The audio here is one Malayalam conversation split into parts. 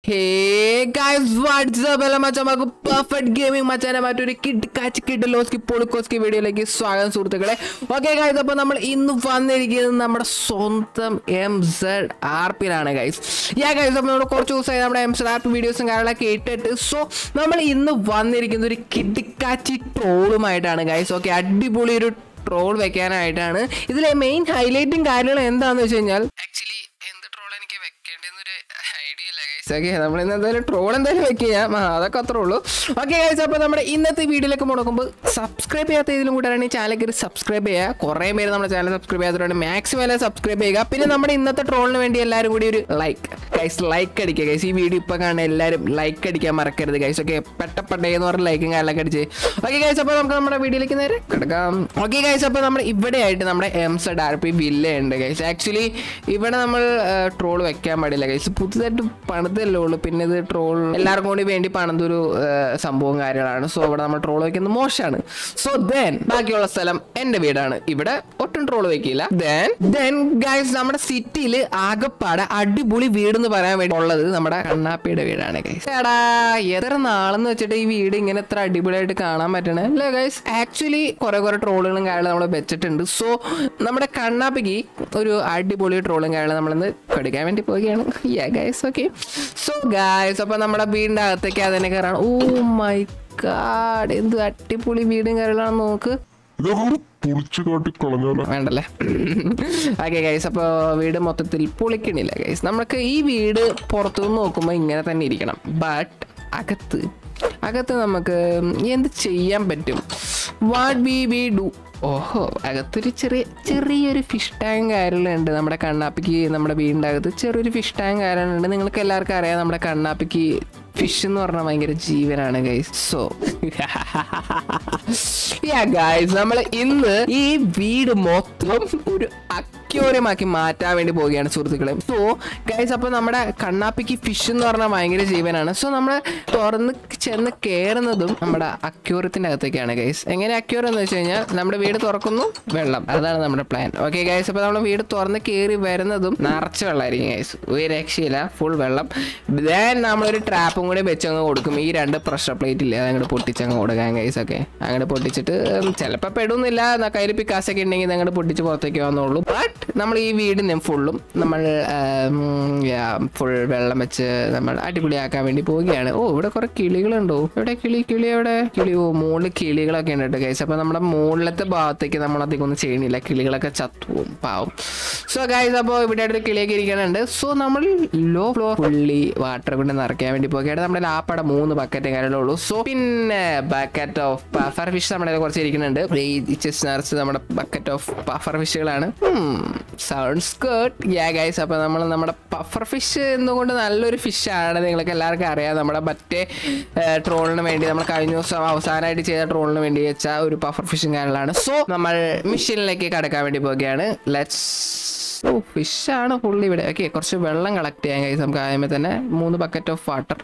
ഹേ ഗൈസ് വാട്സ്ആപ്പ് എല്ലാം മച്ചാമാക്ക് പെർഫെക്റ്റ് ഗെയിമിംഗ് മച്ചാനെ മറ്റൊരു കിഡ് കാച്ച് കിഡ് ലോസ്കി പൊളിക്കോസ്കി വീഡിയോയിലേക്ക് സ്വാഗതം സുഹൃത്തുക്കളെ ഓക്കെ ഗൈസ് അപ്പോൾ നമ്മൾ ഇന്ന് വന്നിരിക്കുന്നത് നമ്മുടെ സ്വന്തം എം സെഡ് ആർ പിയിലാണ് ഗൈസ് യാ ഗൈസ് അപ്പോൾ നമ്മൾ കുറച്ച് ദിവസമായി നമ്മുടെ എം സെഡ് ആർ പി വീഡിയോസും കാര്യങ്ങളൊക്കെ ഇട്ടിട്ട് സോ നമ്മൾ ഇന്ന് വന്നിരിക്കുന്ന ഒരു കിഡിക്കാച്ചി ട്രോളുമായിട്ടാണ് ഗൈസ് ഓക്കെ അടിപൊളി ഒരു ട്രോൾ വെക്കാനായിട്ടാണ് ഇതിലെ മെയിൻ ഹൈലൈറ്റും കാര്യങ്ങളും എന്താണെന്ന് വെച്ച് കഴിഞ്ഞാൽ ആക്ച്വലി എന്ത് ട്രോൾ എനിക്ക് വെക്കേണ്ടതെന്നൊരു ഐഡിയ ഇല്ല ഗൈസ് ഓക്കെ നമ്മൾ ഇന്ന് എന്തായാലും ട്രോൾ എന്തായാലും വെക്കാം ആ അതൊക്കെ അത്രേ ഉള്ളൂ ഓക്കെ ഗൈസ് അപ്പോൾ നമ്മുടെ ഇന്നത്തെ വീഡിയോയിലേക്ക് മുടക്കുമ്പോൾ സബ്സ്ക്രൈബ് ചെയ്യാത്ത ഇതിലും കൂടെ ഈ ചാനൽ കയറി സബ്സ്ക്രൈബ് ചെയ്യുക കുറേ പേര് നമ്മുടെ ചാനൽ സബ്സ്ക്രൈബ് ചെയ്യാത്തതുകൊണ്ട് മാക്സിമം എല്ലാം സബ്സ്ക്രൈബ് ചെയ്യുക പിന്നെ നമ്മുടെ ഇന്നത്തെ ട്രോളിന് വേണ്ടി എല്ലാവരും കൂടി ഒരു ലൈക്ക് ഗൈസ് ലൈക്ക് അടിക്കുക ഗൈസ് ഈ വീഡിയോ ഇപ്പോൾ കാണുന്ന എല്ലാവരും ലൈക്ക് അടിക്കാൻ മറക്കരുത് ഗൈസ് ഓക്കെ പെട്ടപ്പെട്ടേ എന്ന് പറഞ്ഞ ലൈക്കും കാര്യങ്ങളൊക്കെ അടിച്ച് ഓക്കെ ഗൈസ് അപ്പോൾ നമുക്ക് നമ്മുടെ വീഡിയോയിലേക്ക് നേരെ കിടക്കാം ഓക്കെ ഗൈസ് അപ്പോൾ നമ്മുടെ ഇവിടെ ആയിട്ട് നമ്മുടെ M Z R P villa ഉണ്ട് ഗൈസ് ആക്ച്വലി ഇവിടെ നമ്മൾ ട്രോൾ വെക്കാൻ പാടില്ല ഗൈസ് പുതുതായിട്ട് പണിതല്ലേ ഉള്ളൂ പിന്നെ ഇത് ട്രോൾ എല്ലാവർക്കും കൂടി വേണ്ടി പണിതൊരു സംഭവം കാര്യങ്ങളാണ് സോ ഇവിടെ നമ്മൾ ട്രോൾ വെക്കുന്നത് മോശമാണ് സോ ദെൻ ബാക്കിയുള്ള സ്ഥലം എന്റെ വീടാണ് ഇവിടെ ഒട്ടും ട്രോൾ വെക്കില്ല ദെൻ ദെൻ ഗൈസ് നമ്മുടെ സിറ്റിയിൽ ആകപ്പാടെ അടിപൊളി വീട് എന്ന് പറയാൻ വേണ്ടി ഉള്ളത് നമ്മുടെ കണ്ണാപ്പിയുടെ വീടാണ് ഗൈസ് എടാ എത്ര നാളെന്ന് വെച്ചിട്ട് ഈ വീട് ഇങ്ങനെ എത്ര അടിപൊളിയായിട്ട് കാണാൻ പറ്റണേ അല്ലേ ഗൈസ് ആക്ച്വലി കുറെ കുറെ ട്രോളുകളും കാര്യങ്ങളും നമ്മൾ വെച്ചിട്ടുണ്ട് സോ നമ്മുടെ കണ്ണാപ്പിക്ക് ഒരു അടിപൊളി ട്രോളും കാര്യങ്ങളും നമ്മളിന്ന് കൊടുക്കാൻ വേണ്ടി പോവുകയാണ് yeah guys okay so guys അപ്പൊ നമ്മുടെ വീടിന്റെ അകത്തേക്ക് അതിനെ കയറാണ് ഓ മൈ ഗാഡ് എന്ത് അടിപൊളി വീടും കാര്യങ്ങളാണ് നോക്ക് ഇതൊക്കെ പൊളിച്ചു കാട്ടി കളഞ്ഞാലോ വേണ്ടല്ലേ ഓക്കെ ഗൈസ് അപ്പോൾ വീട് മൊത്തത്തിൽ പൊളിക്കണില്ല ഗൈസ് നമുക്ക് ഈ വീട് പുറത്തുനിന്ന് നോക്കുമ്പോൾ ഇങ്ങനെ തന്നെ ഇരിക്കണം ബട്ട് അകത്ത് അകത്ത് നമുക്ക് എന്ത് ചെയ്യാൻ പറ്റും വാട്ട് വി വി ഡു ഓഹോ അകത്തൊരു ചെറിയ ചെറിയൊരു ഫിഷ് ടാങ്ക് കാര്യങ്ങളുണ്ട് നമ്മുടെ കണ്ണാപ്പിക്ക് നമ്മുടെ വീടിൻ്റെ അകത്ത് ചെറിയൊരു ഫിഷ് ടാങ്ക് കാര്യങ്ങളുണ്ട് നിങ്ങൾക്ക് എല്ലാവർക്കും അറിയാം നമ്മുടെ കണ്ണാപ്പിക്ക് ഫിഷ് എന്ന് പറഞ്ഞാൽ ഭയങ്കര ജീവനാണ് ഗൈസ് സോ യാ ഗൈസ് നമ്മൾ ഇന്ന് ഈ വീട് മൊത്തം ഒരു അക്യോറിയമാക്കി മാറ്റാൻ വേണ്ടി പോവുകയാണ് സുഹൃത്തുക്കളെ സോ ഗൈസ് അപ്പോൾ നമ്മുടെ കണ്ണാപ്പിക്ക് ഫിഷ് എന്ന് പറഞ്ഞാൽ ഭയങ്കര ജീവനാണ് സോ നമ്മൾ തുറന്ന് ചെന്ന് കയറുന്നതും നമ്മുടെ അക്യോറിയത്തിൻ്റെ അകത്തേക്കാണ് ഗൈസ് എങ്ങനെ അക്യോറിയം എന്ന് വെച്ച് കഴിഞ്ഞാൽ നമ്മുടെ വീട് തുറക്കുന്നു വെള്ളം അതാണ് നമ്മുടെ പ്ലാൻ ഓക്കെ ഗൈസ് അപ്പോൾ നമ്മൾ വീട് തുറന്ന് കയറി വരുന്നതും നിറച്ച് വെള്ളമായിരിക്കും ഗൈസ് ഒരു രക്ഷയില്ല ഫുൾ വെള്ളം ദെൻ നമ്മളൊരു ട്രാപ്പും കൂടി വെച്ചങ്ങ് കൊടുക്കും ഈ രണ്ട് പ്രഷർ പ്ലേറ്റ് ഇല്ലേ അതങ്ങോട്ട് പൊട്ടിച്ചങ്ങ് കൊടുക്കാൻ ഗൈസ് ഒക്കെ അങ്ങോട്ട് പൊട്ടിച്ചിട്ട് ചിലപ്പോൾ പെടുന്നില്ല എന്നാ കയ്യിൽ പിക്കാസൊക്കെ ഉണ്ടെങ്കിൽ അങ്ങോട്ട് പൊട്ടിച്ച് പുറത്തേക്ക് വന്നോളൂ ബട്ട് നമ്മൾ ഈ വീടിന് ഫുള്ളും നമ്മൾ ഫുൾ വെള്ളം വെച്ച് നമ്മൾ അടിപൊളിയാക്കാൻ വേണ്ടി പോവുകയാണ് ഓ ഇവിടെ കുറെ കിളികളുണ്ടോ എവിടെ കിളി കിളി എവിടെ കിളി ഓ മുകളിൽ കിളികളൊക്കെ ഉണ്ട് കേട്ടോ ഗൈസ് അപ്പോൾ നമ്മുടെ മുകളിലത്തെ ഭാഗത്തേക്ക് നമ്മൾ അധികം ഒന്നും ചെയ്യണില്ല കിളികളൊക്കെ ചത്തുപോകും പാവം സോ ഗൈസ് അപ്പോൾ ഇവിടെ ഒരു കിളിയൊക്കെ ഇരിക്കുന്നുണ്ട് സോ നമ്മൾ ലോ ഫ്ലോർ ഫുള്ളി വാട്ടർ കൊണ്ട് നിറയ്ക്കാൻ വേണ്ടി പോകുകയാണ് നമ്മുടെ ലാപ്പയുടെ മൂന്ന് ബക്കറ്റ് കാര്യങ്ങളേ ഉള്ളൂ സോ പിന്നെ ബക്കറ്റ് ഓഫ് പഫർ ഫിഷ് നമ്മുടെ കയ്യിൽ കുറച്ച് ഇരിക്കുന്നുണ്ട് ഈ ചെസ് നിറച്ച് നമ്മുടെ ബക്കറ്റ് ഓഫ് പഫർ ഫിഷുകളാണ് സൗണ്ട്സ് ഗുഡ് യാ ഗൈസ് അപ്പോൾ നമ്മൾ നമ്മുടെ പഫർ ഫിഷ് എന്തുകൊണ്ട് നല്ലൊരു ഫിഷാണ് നിങ്ങൾക്ക് എല്ലാവർക്കും അറിയാം നമ്മുടെ മറ്റേ ട്രോളിന് വേണ്ടി നമ്മൾ കഴിഞ്ഞ ദിവസം അവസാനമായിട്ട് ചെയ്ത ട്രോളിന് വേണ്ടി വെച്ച ഒരു പഫർ ഫിഷും കാര്യങ്ങളാണ് സോ നമ്മൾ മിഷനിലേക്ക് കടക്കാൻ വേണ്ടി പോവുകയാണ് ലെറ്റ്സ് ഓ ഫിഷാണ് ഫുള്ള് ഇവിടെ ഓക്കെ കുറച്ച് വെള്ളം കളക്ട് ചെയ്യാൻ കഴിയും നമുക്ക് ആദ്യമേ തന്നെ മൂന്ന് ബക്കറ്റ് ഓഫ് വാട്ടർ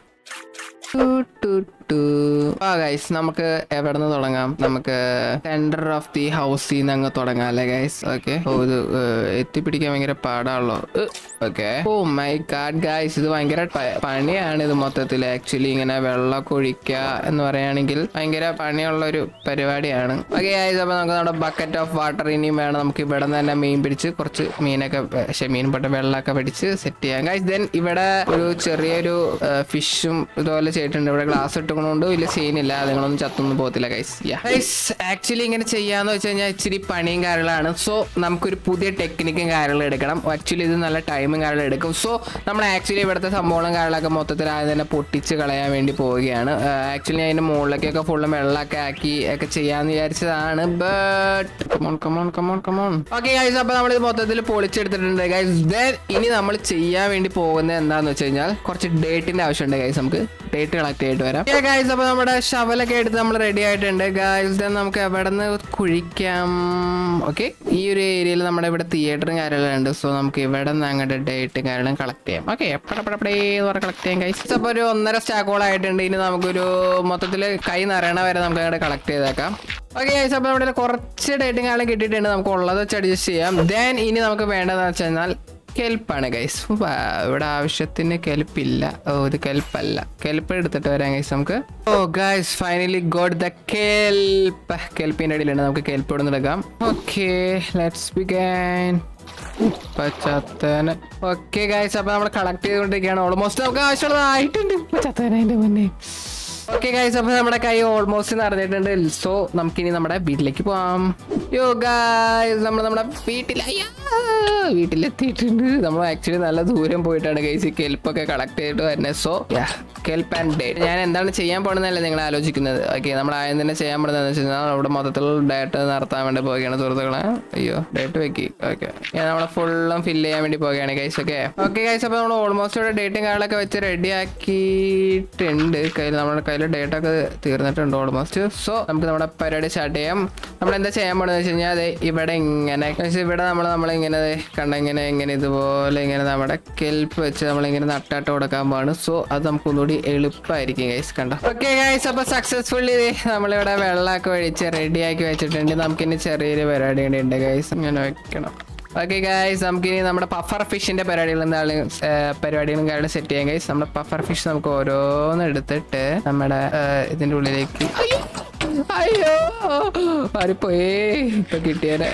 ആ ഗൈസ് നമുക്ക് എവിടെ നിന്ന് തുടങ്ങാം നമുക്ക് സെന്റർ ഓഫ് ദി ഹൗസിൽ നിന്ന് അങ്ങ് തുടങ്ങാം അല്ലേ ഗൈസ് ഓക്കെ ഓ ഇത് ഏഹ്, എത്തിപ്പിടിക്കാൻ ഭയങ്കര പാടാണല്ലോ okay oh my god guys ഇത് ഭയങ്കര പ- പണിയാണ് ഇത് മൊത്തത്തിൽ ആക്ച്വലി ഇങ്ങനെ വെള്ളമൊക്കെ ഒഴിക്കുക എന്ന് പറയുകയാണെങ്കിൽ ഭയങ്കര പണിയുള്ള ഒരു പരിപാടിയാണ് ഓക്കെ ഗൈസ് അപ്പൊ നമുക്ക് നമ്മുടെ ബക്കറ്റ് ഓഫ് വാട്ടർ ഇനിയും വേണം നമുക്ക് ഇവിടെ നിന്ന് തന്നെ മീൻ പിടിച്ച് കുറച്ച് മീനൊക്കെ പക്ഷേ മീൻ പെട്ട വെള്ളമൊക്കെ പിടിച്ച് സെറ്റ് ചെയ്യാം ഗൈസ് ദെൻ ഇവിടെ ഒരു ചെറിയൊരു ഫിഷും ഇതുപോലെ ചെയ്തിട്ടുണ്ട് ഇവിടെ ഗ്ലാസ് ഇട്ടുകൊണ്ട് വലിയ സീനില്ല അതുങ്ങളൊന്നും ചത്തൊന്നും പോകത്തില്ല ഗൈസ് ഗൈസ് ആക്ച്വലി ഇങ്ങനെ ചെയ്യാന്ന് വെച്ച് കഴിഞ്ഞാൽ ഇച്ചിരി പണിയും കാര്യങ്ങളാണ് സോ നമുക്കൊരു പുതിയ ടെക്നിക്കും കാര്യങ്ങളും എടുക്കണം ആക്ച്വലി ഇത് നല്ല ടൈമും കാര്യങ്ങളും എടുക്കും സോ നമ്മൾ ആക്ച്വലി ഇവിടുത്തെ സംഭവങ്ങളും കാര്യങ്ങളൊക്കെ മൊത്തത്തിൽ ആദ്യം തന്നെ പൊട്ടിച്ച് കളയാൻ വേണ്ടി പോവുകയാണ് ആക്ച്വലി അതിന്റെ മുകളിലേക്കൊക്കെ ഫുള്ള് വെള്ളമൊക്കെ ആക്കി ഒക്കെ ചെയ്യാന്ന് വിചാരിച്ചതാണ് but come on come on come on come on okay guys അപ്പൊ നമ്മൾ ഇത് മൊത്തത്തിൽ പൊളിച്ചെടുത്തിട്ടുണ്ട് ഗൈസ് ദെൻ ഇനി നമ്മൾ ചെയ്യാൻ വേണ്ടി പോകുന്നത് എന്താന്ന് വെച്ച് കഴിഞ്ഞാൽ കുറച്ച് ഡേറ്റിന്റെ ആവശ്യമുണ്ട് ഗൈസ് നമുക്ക് ഡേറ്റ് കളക്ട് ചെയ്തിട്ട് വരാം ഗൈസ് അപ്പൊ നമ്മുടെ ഷവലൊക്കെ എടുത്ത് നമ്മൾ റെഡി ആയിട്ടുണ്ട് ഗൈസ് ദെൻ നമുക്ക് എവിടെ നിന്ന് കുഴിക്കാം ഓക്കെ ഈ ഒരു ഏരിയയിൽ നമ്മുടെ ഇവിടെ തിയേറ്ററും കാര്യങ്ങളും ഉണ്ട് സോ നമുക്ക് ഇവിടെ നിന്ന് അങ്ങോട്ട് ഡേറ്റ് കാര്യങ്ങളും കളക്ട് ചെയ്യാം ഓക്കെ എപ്പോഴെപ്പോഴേ എന്ന് പറഞ്ഞ് കളക്ട് ചെയ്യാം ഗൈസ് അപ്പൊ ഒരു ഒന്നര സ്റ്റാക്കോളം ആയിട്ടുണ്ട് ഇനി നമുക്കൊരു മൊത്തത്തിൽ കൈ നിറയണ വരെ നമുക്ക് അങ്ങോട്ട് കളക്ട് ചെയ്തേക്കാം ഓക്കെ ഗൈസ് അപ്പോൾ നമ്മുടെ കുറച്ച് ഡേറ്റിംഗ് കാലം കിട്ടിയിട്ടുണ്ട് നമുക്ക് ഉള്ളത് വെച്ച് അഡ്ജസ്റ്റ് ചെയ്യാം ദെൻ ഇനി നമുക്ക് വേണ്ടതെന്ന് വെച്ച് കഴിഞ്ഞാൽ കെൽപ്പാണ് ഗൈസ് ഇവിടെ ആവശ്യത്തിന് കെൽപ്പില്ല ഓ ഇത് കെൽപ്പല്ല കെൽപ്പ് എടുത്തിട്ട് വരാം ഗൈസ് നമുക്ക് oh guys finally got the kelp കെൽപ്പിന്റെ അടിയിലുണ്ട് നമുക്ക് കെൽപ്പ് ഇവിടെ നിന്ന് എടുക്കാം ഓക്കെ ലെറ്റ്സ് ബിഗാൻ പച്ചത്തന ഓക്കെ ഗൈസ് അപ്പൊ നമ്മൾ കളക്ട് ചെയ്തുകൊണ്ടിരിക്കുകയാണ് ഓൾമോസ്റ്റ് നമുക്ക് ആവശ്യമുള്ളത് ആയിട്ടുണ്ട് പച്ചത്തന അതിന്റെ മുന്നേ ഓക്കെ ഗൈസ് അപ്പൊ നമ്മുടെ കൈ ഓൾമോസ്റ്റ് നിറഞ്ഞിട്ടുണ്ട് സോ നമുക്കിനി നമ്മുടെ വീട്ടിലേക്ക് പോവാം യോ ഗൈസ് നമ്മൾ നമ്മുടെ വീട്ടിൽ അയ്യാ, വീട്ടിലെത്തിയിട്ടുണ്ട് നമ്മൾ ആക്ച്വലി നല്ല ദൂരം പോയിട്ടാണ് ഗൈസ് ഈ കെൽപ്പൊക്കെ കളക്ട് ചെയ്തിട്ട് വരുന്നത് സോ കെൽപ്പ് ആൻഡ് ഡേറ്റ് ഞാൻ എന്താണ് ചെയ്യാൻ പോണെന്നല്ലേ നിങ്ങൾ ആലോചിക്കുന്നത് ഓക്കെ നമ്മൾ ആദ്യം തന്നെ ചെയ്യാൻ പോകുന്നത് വെച്ച് കഴിഞ്ഞാൽ അവിടെ മൊത്തത്തിലുള്ള ഡേറ്റ് നടത്താൻ വേണ്ടി പോവുകയാണ് സുഹൃത്തുക്കളെ അയ്യോ ഡേറ്റ് വെക്കി ഓക്കെ ഞാൻ നമ്മളെ ഫുള്ളും ഫില്ല് ചെയ്യാൻ വേണ്ടി പോവുകയാണ് ഗൈസ് ഓക്കെ ഓക്കെ ഗൈസ് അപ്പോൾ നമ്മൾ ഓൾമോസ്റ്റ് ഇവിടെ ഡേറ്റും കാര്യങ്ങളൊക്കെ വെച്ച് റെഡി ആക്കിയിട്ടുണ്ട് കയ്യിൽ നമ്മുടെ കയ്യിൽ ഡേറ്റ് ഒക്കെ തീർന്നിട്ടുണ്ട് ഓൾമോസ്റ്റ് സോ നമുക്ക് നമ്മുടെ പരിപാടി സ്റ്റാർട്ട് ചെയ്യാം നമ്മൾ എന്താ ചെയ്യാൻ പോണെന്ന് വെച്ച് കഴിഞ്ഞാൽ അതെ ഇവിടെ ഇങ്ങനെ പക്ഷേ ഇവിടെ നമ്മൾ നമ്മളിങ്ങനെ ദേ കണ്ട ഇങ്ങനെ ഇങ്ങനെ ഇതുപോലെ ഇങ്ങനെ നമ്മുടെ കെൽപ്പ് വെച്ച് നമ്മളിങ്ങനെ നട്ടാട്ട് കൊടുക്കാൻ പോവാണ് സോ അത് നമുക്ക് ഒന്നുകൂടി എളുപ്പമായിരിക്കും ഗൈസ് കണ്ടോ ഓക്കെ ഗൈസ് അപ്പൊ സക്സസ്ഫുള്ളി നമ്മളിവിടെ വെള്ളമൊക്കെ ഒഴിച്ച് റെഡി ആക്കി വെച്ചിട്ടുണ്ട് നമുക്കിനി ചെറിയൊരു പരിപാടി കൂടി ഉണ്ട് ഗൈസ് ഇങ്ങനെ വെക്കണം ഓക്കെ ഗൈസ് നമുക്കിനി നമ്മുടെ പഫർ ഫിഷിന്റെ പരിപാടികൾ എന്താണ് പരിപാടികളും കാര്യങ്ങളും സെറ്റ് ചെയ്യാം ഗൈസ് നമ്മുടെ പഫർ ഫിഷ് നമുക്ക് ഓരോന്ന് എടുത്തിട്ട് നമ്മുടെ ഏഹ്, ഇതിന്റെ ഉള്ളിലേക്ക് അയ്യോ അയ്യോ മാറിപ്പോയേ ഇപ്പൊ കിട്ടിയാലേ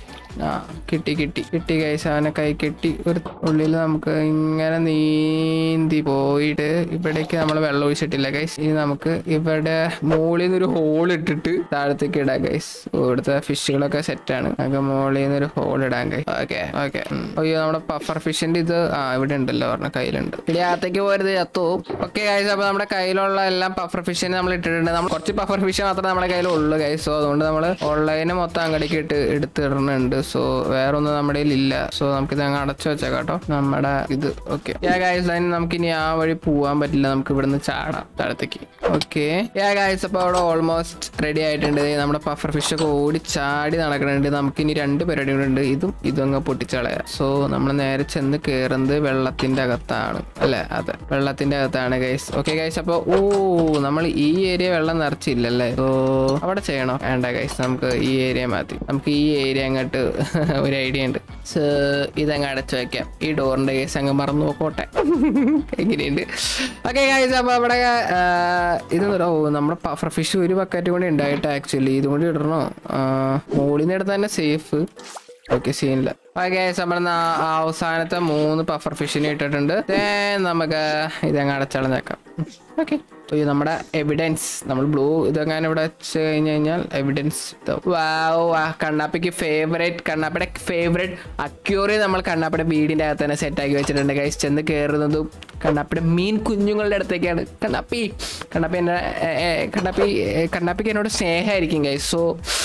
ആ കിട്ടി കിട്ടി കിട്ടി കൈസ് അവനെ കൈ കെട്ടി ഒരു ഉള്ളിൽ നമുക്ക് ഇങ്ങനെ നീന്തി പോയിട്ട് ഇവിടേക്ക് നമ്മൾ വെള്ളം ഒഴിച്ചിട്ടില്ല ഗൈസ് ഇനി നമുക്ക് ഇവിടെ മുകളിൽ നിന്ന് ഒരു ഹോൾ ഇട്ടിട്ട് താഴത്തേക്ക് ഇടാം ഗൈസ് ഇവിടുത്തെ ഫിഷുകളൊക്കെ സെറ്റാണ് നമുക്ക് മുകളിൽ നിന്ന് ഒരു ഹോൾ ഇടാൻ കൈ ഓക്കെ ഓക്കെ അയ്യോ നമ്മുടെ പഫർ ഫിഷിന്റെ ഇത് ആ ഇവിടെ ഉണ്ടല്ലോ പറഞ്ഞ കയ്യിലുണ്ട് ഇവിടെ അകത്തേക്ക് പോരുത് ചത്തു ഓക്കെ ഗൈസ് അപ്പൊ നമ്മുടെ കയ്യിലുള്ള എല്ലാം പഫർ ഫിഷിനെ നമ്മൾ ഇട്ടിട്ടുണ്ട് നമ്മൾ കുറച്ച് പഫർ ഫിഷ് മാത്രമേ നമ്മുടെ കയ്യിലുള്ളൂ ഗൈസ് സോ അതുകൊണ്ട് നമ്മൾ ഓൺലൈന് മൊത്തം അങ്ങടേക്ക് ഇട്ട് എടുത്തിടുന്നുണ്ട് സോ വേറെ ഒന്നും നമ്മുടെ കയ്യിൽ ഇല്ല സോ നമുക്ക് ഇത് അങ്ങ് അടച്ചു വെച്ചേക്കാം കേട്ടോ നമ്മുടെ ഇത് ഓക്കെ യാ ഗൈസ് അതിന് നമുക്ക് ഇനി ആ വഴി പോവാൻ പറ്റില്ല നമുക്ക് ഇവിടുന്ന് ചാടാം താഴത്തേക്ക് ഓക്കെ യാ ഗൈസ് അപ്പോൾ അവിടെ ഓൾമോസ്റ്റ് റെഡി ആയിട്ടുണ്ട് ദേ നമ്മുടെ പഫർ ഫിഷ് ഒക്കെ ഓടി ചാടി നടക്കുന്നുണ്ട് നമുക്ക് ഇനി രണ്ട് പരിപാടികളുണ്ട് ഇതും ഇതും അങ്ങ് പൊട്ടിച്ചളയാം സോ നമ്മൾ നേരെ ചെന്ന് കയറുന്നത് വെള്ളത്തിന്റെ അകത്താണ് അല്ലേ അതെ വെള്ളത്തിന്റെ അകത്താണ് ഗൈസ് ഓക്കെ ഗൈസ് അപ്പോൾ ഓ നമ്മൾ ഈ ഏരിയ വെള്ളം നിറച്ചില്ലല്ലേ സോ അവിടെ ചെയ്യണോ വേണ്ട ഗൈസ് നമുക്ക് ഈ ഏരിയ മാറ്റി നമുക്ക് ഈ ഏരിയ അങ്ങോട്ട് ഒരു ഐഡിയ ഉണ്ട് സോ ഇതങ്ങ് അടച്ചു വെക്കാം ഈ ഡോറിന്റെ കേസ് അങ്ങ് മറന്നു പോക്കോട്ടെ എങ്ങനെയുണ്ട് ഓക്കെ ഗൈസ് അപ്പോൾ അവിടെ ആ, ഇത് ഓ നമ്മുടെ പഫർ ഫിഷ് ഒരു ബക്കറ്റ് കൂടി ഉണ്ടായിട്ട് ആക്ച്വലി ഇതും കൂടി ഇടണോ മുകളിൽ നിന്ന് എടുത്താൽ തന്നെ സേഫ് ഓക്കെ സീനില്ല ഓക്കെ നമ്മൾ അവസാനത്തെ മൂന്ന് പഫർ ഫിഷിനെ ഇട്ടിട്ടുണ്ട് Then നമുക്ക് ഇതങ്ങ് അടച്ചളഞ്ഞേക്കാം ഓക്കെ ഈ നമ്മുടെ എവിഡൻസ് നമ്മൾ ബ്ലൂ ഇതങ്ങനെ ഇവിടെ വെച്ച് കഴിഞ്ഞ് കഴിഞ്ഞാൽ എവിഡൻസ് വാവ് ആ കണ്ണാപ്പിക്ക് ഫേവറേറ്റ് കണ്ണാപ്പിയുടെ ഫേവറേറ്റ് അക്യൂറി നമ്മൾ കണ്ണാപ്പിയുടെ വീടിൻ്റെ അകത്ത് തന്നെ സെറ്റാക്കി വെച്ചിട്ടുണ്ട് ഗൈസ് ചെന്ന് കയറുന്നതും കണ്ണാപ്പിയുടെ മീൻ കുഞ്ഞുങ്ങളുടെ അടുത്തേക്കാണ് കണ്ണാപ്പി കണ്ണാപ്പി എന്നെ ഏ, ഏ, കണ്ണാപ്പി ഏ, കണ്ണാപ്പിക്ക് എന്നോട് സ്നേഹമായിരിക്കും ഗൈസ് സോ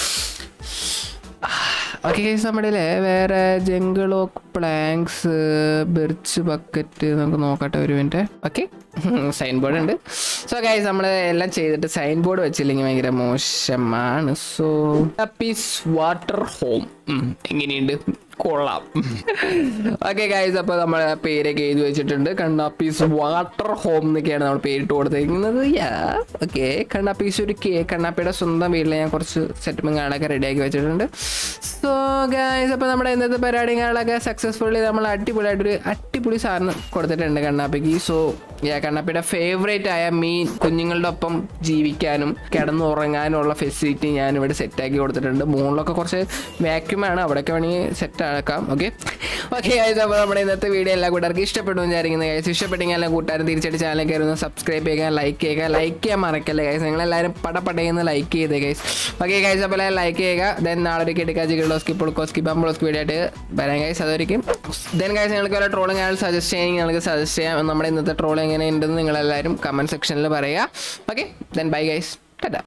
ഓക്കെ ഗൈസ് നമ്മുടെ വേറെ ജംഗിളോക്ക് പ്ലാങ്ക്സ് ബെർച്ച് ബക്കറ്റ് നമുക്ക് നോക്കട്ടെ ഒരു മിനിറ്റ് ഓക്കെ സൈൻ ബോർഡ് ഉണ്ട് സോ ഗൈസ് നമ്മൾ എല്ലാം ചെയ്തിട്ട് സൈൻ ബോർഡ് വെച്ചില്ലെങ്കിൽ ഭയങ്കര മോശമാണ് സോ പീസ് വാട്ടർ ഹോം എങ്ങനെയുണ്ട് കൊള്ളാം ഓക്കെ ഗൈസ് അപ്പോൾ നമ്മൾ പേരൊക്കെ എഴുതി വെച്ചിട്ടുണ്ട് കണ്ണാപ്പീസ് വാട്ടർ ഹോം എന്നൊക്കെയാണ് നമ്മൾ പേരിട്ട് കൊടുത്തിരിക്കുന്നത് യാ ഓക്കെ കണ്ണാപ്പീസ് ഒരു കേ കണ്ണാപ്പിയുടെ സ്വന്തം വീട്ടിൽ ഞാൻ കുറച്ച് സെറ്റപ്പും കാണാനൊക്കെ റെഡിയാക്കി വെച്ചിട്ടുണ്ട് സോ ഗൈസ് അപ്പോൾ നമ്മുടെ ഇന്നത്തെ പരിപാടിയും കാണാനൊക്കെ സക്സസ്ഫുള്ളി നമ്മൾ അടിപൊളിയായിട്ടൊരു അടിപൊളി സാധനം കൊടുത്തിട്ടുണ്ട് കണ്ണാപ്പിക്ക് സോ യാ കണ്ണാപ്പിയുടെ ഫേവറേറ്റ് ആയ മീൻ കുഞ്ഞുങ്ങളുടെ ഒപ്പം ജീവിക്കാനും കിടന്നുറങ്ങാനുള്ള ഫെസിലിറ്റി ഞാൻ ഇവിടെ സെറ്റാക്കി കൊടുത്തിട്ടുണ്ട് മുകളിലൊക്കെ കുറച്ച് വാക്യൂമാണ് അവിടെയൊക്കെ വേണമെങ്കിൽ സെറ്റ് ആക്കാം ഓക്കെ ഓക്കെ ഗൈസ് അപ്പോൾ നമ്മുടെ ഇന്നത്തെ വീഡിയോ എല്ലാ കൂട്ടുകാർക്ക് ഇഷ്ടപ്പെട്ടു എന്ന് വിചാരിക്കുന്നത് ഗൈസ് ഇഷ്ടപ്പെട്ടെങ്കിൽ എല്ലാ കൂട്ടുകാരും തിരിച്ചടിച്ച് ചാനൽ കയറുന്ന സബ്സ്ക്രൈബ് ചെയ്യുക ലൈക്ക് ചെയ്യുക ലൈക്ക് ചെയ്യാൻ മറക്കല്ലേ ഗൈസ് നിങ്ങളെല്ലാവരും പടപടയെന്ന് ലൈക്ക് ചെയ്തേ ഗൈസ് ഓക്കെ ഗൈസ് അപ്പോൾ ലൈക്ക് ചെയ്യുക ദെൻ നാളെ ഒരു കിടക്കാച്ചി കിളോസ്കി പുളുക്കോസ്കി ബംബിളോസ്കി വീഡിയോ ആയിട്ട് വരാൻ ഗൈസ് അതായിരിക്കും ദെൻ ഗൈസ് നിങ്ങൾക്ക് വല്ല ട്രോളും ഞാൻ സജസ്റ്റ് ചെയ്യണമെങ്കിൽ നിങ്ങൾക്ക് സജസ്റ്റ് ചെയ്യാം നമ്മുടെ ഇന്നത്തെ ട്രോൾ എങ്ങനെ ഉണ്ടെന്ന് നിങ്ങളെല്ലാവരും കമൻറ്റ് സെക്ഷനിൽ പറയുക ഓക്കെ ദെൻ ബൈ ഗൈസ്